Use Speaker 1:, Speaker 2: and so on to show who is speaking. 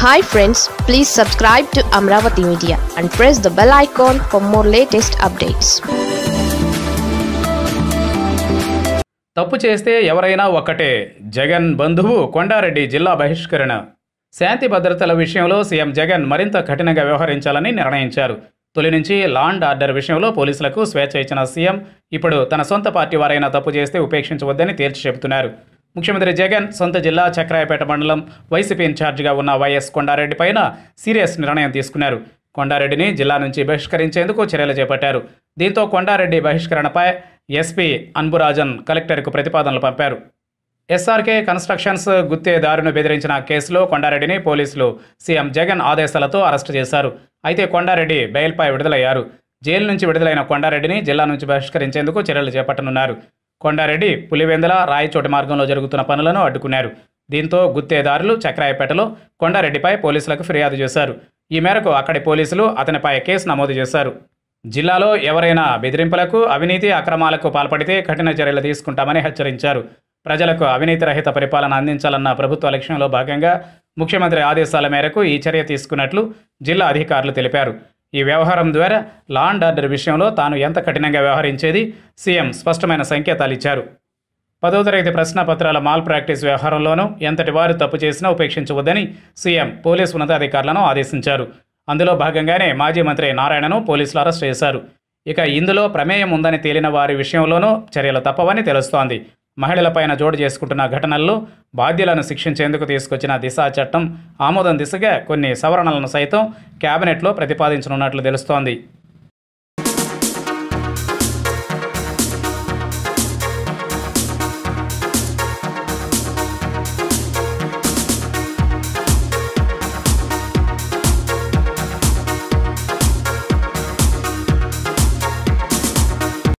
Speaker 1: hi friends please subscribe to Amaravati media and press the bell icon for more latest updates
Speaker 2: తప్పు చేస్తే ఎవరైనా ఒక్కటే జగన్ బంధువు కొండారెడ్డి జిల్లా బహిష్కరణ శాంతి భద్రతల విషయంలో సీఎం జగన్ మరింత కఠినంగా వ్యవహరించాలని నిర్ణయించారు తొలి నుంచి లాండ్ ఆర్డర్ విషయంలో పోలీసులకు స్వేచ్ఛ ఇచ్చిన సీఎం ఇప్పుడు తన సొంత పార్టీ వారైనా తప్పు చేస్తే ఉపేక్షించవద్దని తేల్చి చెబుతున్నారు ముఖ్యమంత్రి జగన్ సొంత జిల్లా చక్రాయపేట మండలం వైసీపీ ఇన్ఛార్జిగా ఉన్న వైఎస్ కొండారెడ్డి పైన సీరియస్ నిర్ణయం తీసుకున్నారు కొండారెడ్డిని జిల్లా నుంచి బహిష్కరించేందుకు చర్యలు చేపట్టారు దీంతో కొండారెడ్డి బహిష్కరణపై ఎస్పీ అన్బురాజన్ కలెక్టర్కు ప్రతిపాదనలు పంపారు ఎస్ఆర్కే కన్స్ట్రక్షన్స్ గుత్తేదారును బెదిరించిన కేసులో కొండారెడ్డిని పోలీసులు సీఎం జగన్ ఆదేశాలతో అరెస్టు చేశారు అయితే కొండారెడ్డి బెయిల్పై విడుదలయ్యారు జైలు నుంచి విడుదలైన కొండారెడ్డిని జిల్లా నుంచి బహిష్కరించేందుకు చర్యలు చేపట్టనున్నారు కొండారెడ్డి పులివెందుల రాయచోటి మార్గంలో జరుగుతున్న పనులను అడ్డుకున్నారు దీంతో గుత్తేదారులు చక్రాయపేటలో కొండారెడ్డిపై పోలీసులకు ఫిర్యాదు చేశారు ఈ మేరకు అక్కడి పోలీసులు అతనిపై కేసు నమోదు చేశారు జిల్లాలో ఎవరైనా బెదిరింపులకు అవినీతి అక్రమాలకు పాల్పడితే కఠిన చర్యలు తీసుకుంటామని హెచ్చరించారు ప్రజలకు అవినీతి రహిత పరిపాలన అందించాలన్న ప్రభుత్వ లక్ష్యంలో భాగంగా ముఖ్యమంత్రి ఆదేశాల మేరకు ఈ చర్య తీసుకున్నట్లు జిల్లా అధికారులు తెలిపారు ఈ వ్యవహారం ద్వారా లా అండ్ ఆర్డర్ విషయంలో తాను ఎంత కఠినంగా వ్యవహరించేది సీఎం స్పష్టమైన సంకేతాలు ఇచ్చారు పదో తరగతి ప్రశ్నపత్రాల మాల్ ప్రాక్టీస్ వ్యవహారంలోనూ ఎంతటి వారు తప్పు చేసినా ఉపేక్షించవద్దని సీఎం పోలీసు ఉన్నతాధికారులను ఆదేశించారు అందులో భాగంగానే మాజీ మంత్రి నారాయణను పోలీసులు అరెస్ట్ చేశారు ఇక ఇందులో ప్రమేయం ఉందని తేలిన వారి విషయంలోనూ చర్యలు తప్పవని తెలుస్తోంది మహిళలపైన జోడు చేసుకుంటున్న ఘటనల్లో బాధ్యులను శిక్షించేందుకు తీసుకొచ్చిన దిశా చట్టం ఆమోదం దిశగా కొన్ని సవరణలను సైతం కేబినెట్లో ప్రతిపాదించనున్నట్లు తెలుస్తోంది